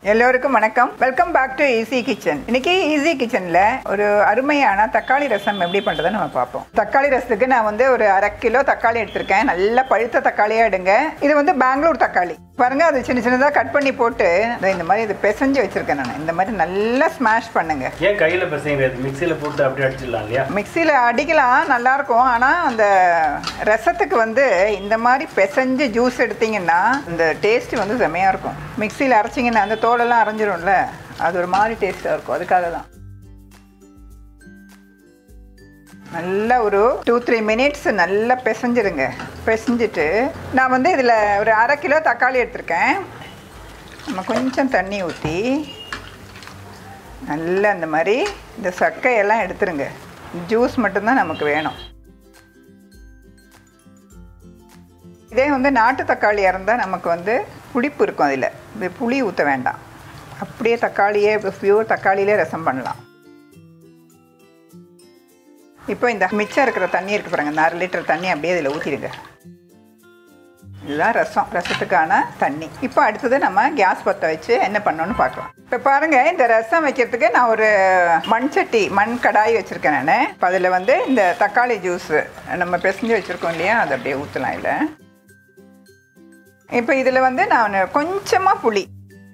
எல்லோருக்கும் வணக்கம் welcome back to easy kitchen இன்னைக்கு ஈஸி கிச்சன்ல ஒரு அருமையான தக்காளி ரசம் எப்படி பண்றதுன்னு நம்ம பார்ப்போம் தக்காளி ரசத்துக்கு நான் வந்து ஒரு அரை கிலோ தக்காளி எடுத்திருக்கேன் நல்ல பழுத்த தக்காளியா எடுங்க இது வந்து பெங்களூர் தக்காளி பாருங்க அது சின்ன சின்னதா கட் பண்ணி போட்டு இதோ இந்த மாதிரி இது பிசைஞ்சு வச்சிருக்கேன் நான் இந்த மாதிரி நல்லா ஸ்மாஷ் பண்ணுங்க ஏன் கையில் பிசைங்கிறது மிக்சியில் போட்டு அப்படி அடிச்சிடலாம் இல்லையா மிக்சியில் அடிக்கலாம் நல்லா இருக்கும் ஆனால் அந்த ரசத்துக்கு வந்து இந்த மாதிரி பிசைஞ்சு ஜூஸ் எடுத்தீங்கன்னா இந்த டேஸ்ட் வந்து செமையாக இருக்கும் மிக்சியில் அரைச்சிங்கன்னா அந்த தோலெல்லாம் அரைஞ்சிரும்ல அது ஒரு மாதிரி டேஸ்ட்டாக இருக்கும் அதுக்காக தான் நல்லா ஒரு டூ த்ரீ மினிட்ஸ் நல்லா பிசைஞ்சிருங்க பிசைஞ்சிட்டு நான் வந்து இதில் ஒரு அரை கிலோ தக்காளி எடுத்திருக்கேன் நம்ம கொஞ்சம் தண்ணி ஊற்றி நல்லா அந்த மாதிரி இந்த சக்கையெல்லாம் எடுத்துருங்க ஜூஸ் மட்டும்தான் நமக்கு வேணும் இதே வந்து நாட்டு தக்காளியாக இருந்தால் நமக்கு வந்து புளிப்பு இருக்கும் அதில் இது புளி ஊற்ற வேண்டாம் அப்படியே தக்காளியே பியூர் தக்காளியிலே ரசம் பண்ணலாம் இப்போ இந்த மிச்சம் இருக்கிற தண்ணி இருக்கு பாருங்க இந்த அரை லிட்டர் தண்ணி அப்படியே இதில் ஊற்றிடுங்க இதுதான் ரசம் ரசத்துக்கான தண்ணி இப்போ அடுத்தது நம்ம கேஸ் பற்ற வச்சு என்ன பண்ணணும்னு பார்க்கலாம் இப்போ பாருங்க இந்த ரசம் வைக்கிறதுக்கு நான் ஒரு மண் சட்டி மண் கடாய் வச்சுருக்கேன் நான் இப்போ அதில் வந்து இந்த தக்காளி ஜூஸ் நம்ம பிசைஞ்சு வச்சுருக்கோம் இல்லையா அதை அப்படியே ஊற்றலாம் இல்லை இப்போ இதில் வந்து நான் கொஞ்சமாக புளி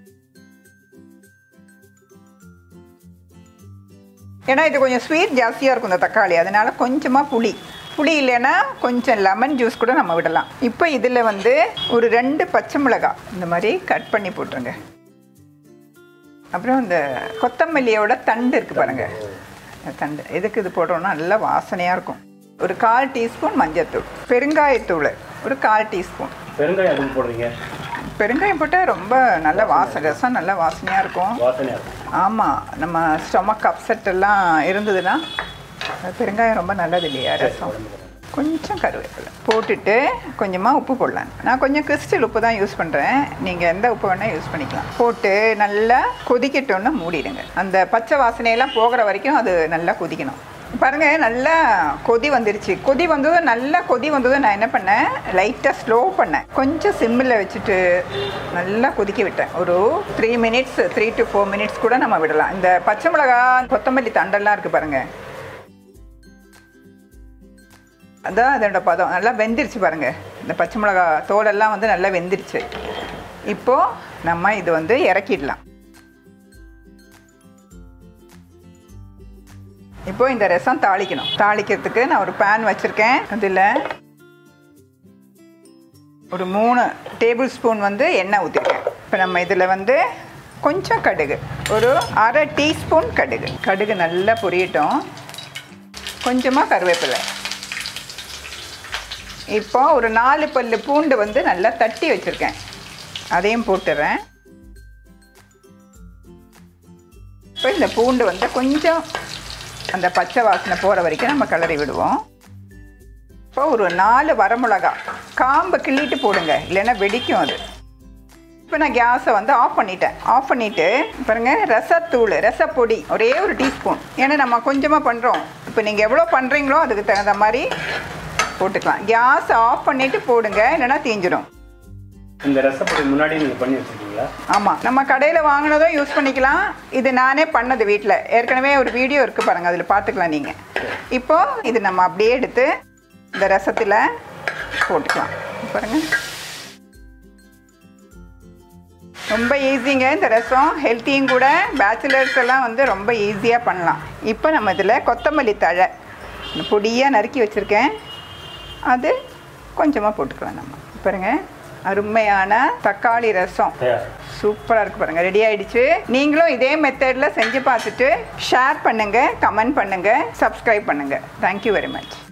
ஏன்னா இது கொஞ்சம் ஸ்வீட் ஜாஸ்தியாக இருக்கும் இந்த தக்காளி அதனால கொஞ்சமாக புளி புளி இல்லைன்னா கொஞ்சம் லெமன் ஜூஸ் கூட நம்ம விடலாம் இப்போ இதில் வந்து ஒரு ரெண்டு பச்சை மிளகாய் இந்த மாதிரி கட் பண்ணி போட்டுருங்க அப்புறம் இந்த கொத்தமல்லியோட தண்டு இருக்குது பாருங்க இந்த தண்டு எதுக்கு இது போடுறோம்னா நல்லா வாசனையாக இருக்கும் ஒரு கால் டீஸ்பூன் மஞ்சத்தூள் பெருங்காயத்தூள் ஒரு கால் டீஸ்பூன் பெருங்காயம் அதுக்கு போடுறீங்க பெருங்காயம் போட்டால் ரொம்ப நல்ல வாசனை ரசம் நல்லா வாசனையாக இருக்கும் வாசனையாக இருக்கும் ஆமாம் நம்ம ஸ்டொமக் அப்செட் எல்லாம் இருந்ததுன்னா அது பெருங்காயம் ரொம்ப நல்லது இல்லையா ரசம் கொஞ்சம் கருவேப்பிலை போட்டுட்டு கொஞ்சமாக உப்பு போடலாம் நான் கொஞ்சம் கிறிஸ்டல் உப்பு தான் யூஸ் பண்ணுறேன் நீங்கள் எந்த உப்பு வேணால் யூஸ் பண்ணிக்கலாம் போட்டு நல்லா கொதிக்கட்டோன்னு மூடிடுங்க அந்த பச்சை வாசனையெல்லாம் போகிற வரைக்கும் அது நல்லா கொதிக்கணும் பாருங்க நல்லா கொதி வந்துருச்சு கொதி வந்ததும் நல்லா கொதி வந்ததும் நான் என்ன பண்ணேன் லைட்டாக ஸ்லோ பண்ணேன் கொஞ்சம் சிம்மில் வச்சுட்டு நல்லா கொதிக்க விட்டேன் ஒரு three minutes three to four minutes கூட நம்ம விடலாம் இந்த பச்சை மிளகா கொத்தமல்லி தண்டெல்லாம் இருக்குது பாருங்க அதான் அதோட பதம் நல்லா வெந்துருச்சு பாருங்க இந்த பச்சை மிளகா தோலெல்லாம் வந்து நல்லா வெந்துருச்சு இப்போது நம்ம இது வந்து இறக்கிடலாம் இப்போ இந்த ரசம் தாளிக்கணும் தாளிக்கிறதுக்கு நான் ஒரு பேன் வச்சுருக்கேன் அதில் ஒரு மூணு டேபிள் ஸ்பூன் வந்து எண்ணெய் ஊற்றிருக்கேன் இப்போ நம்ம இதில் வந்து கொஞ்சம் கடுகு ஒரு அரை டீஸ்பூன் கடுகு கடுகு நல்லா பொரியட்டும் கொஞ்சமாக கருவேப்பிலை இப்போ ஒரு நாலு பல்லு பூண்டு வந்து நல்லா தட்டி வச்சுருக்கேன் அதையும் போட்டுறேன் இப்போ இந்த பூண்டு வந்து கொஞ்சம் அந்த பச்சை வாசனை போகிற வரைக்கும் நம்ம கிளறி விடுவோம் இப்போ ஒரு நாலு வரமிளகா காம்பை கிள்ளிட்டு போடுங்க இல்லைன்னா வெடிக்கும் அது இப்போ நான் கேஸை வந்து ஆஃப் பண்ணிட்டேன் ஆஃப் பண்ணிவிட்டு பாருங்க ரசத்தூள் ரசப்பொடி ஒரே ஒரு டீஸ்பூன் ஏன்னா நம்ம கொஞ்சமாக பண்ணுறோம் இப்போ நீங்கள் எவ்வளோ பண்ணுறீங்களோ அதுக்கு தகுந்த மாதிரி போட்டுக்கலாம் கேஸ் ஆஃப் பண்ணிவிட்டு போடுங்க இல்லைன்னா தீஞ்சிடும் இந்த ரசப்பொடி முன்னாடி நீங்கள் பண்ணி வச்சுருக்கீங்களா ஆமாம் நம்ம கடையில் வாங்கினதும் யூஸ் பண்ணிக்கலாம் இது நானே பண்ணது வீட்டில் ஏற்கனவே ஒரு வீடியோ இருக்குது பாருங்கள் அதில் பார்த்துக்கலாம் நீங்கள் இப்போ இது நம்ம அப்படியே எடுத்து இந்த ரசத்தில் போட்டுக்கலாம் பாருங்கள் ரொம்ப ஈஸிங்க இந்த ரசம் ஹெல்த்தியும் கூட பேச்சுலர்ஸ் எல்லாம் வந்து ரொம்ப ஈஸியாக பண்ணலாம் இப்போ நம்ம இதில் கொத்தமல்லி தழை பொடியாக நறுக்கி வச்சுருக்கேன் அது கொஞ்சமாக போட்டுக்கலாம் நம்ம பாருங்க அருமையான தக்காளி ரசம் தயார் சூப்பராக இருக்கு பாருங்க ரெடி ஆயிடுச்சு நீங்களும் இதே மெத்தடில் செஞ்சு பார்த்துட்டு ஷேர் பண்ணுங்க கமெண்ட் பண்ணுங்க சப்ஸ்கிரைப் பண்ணுங்க தேங்க்யூ வெரி மச்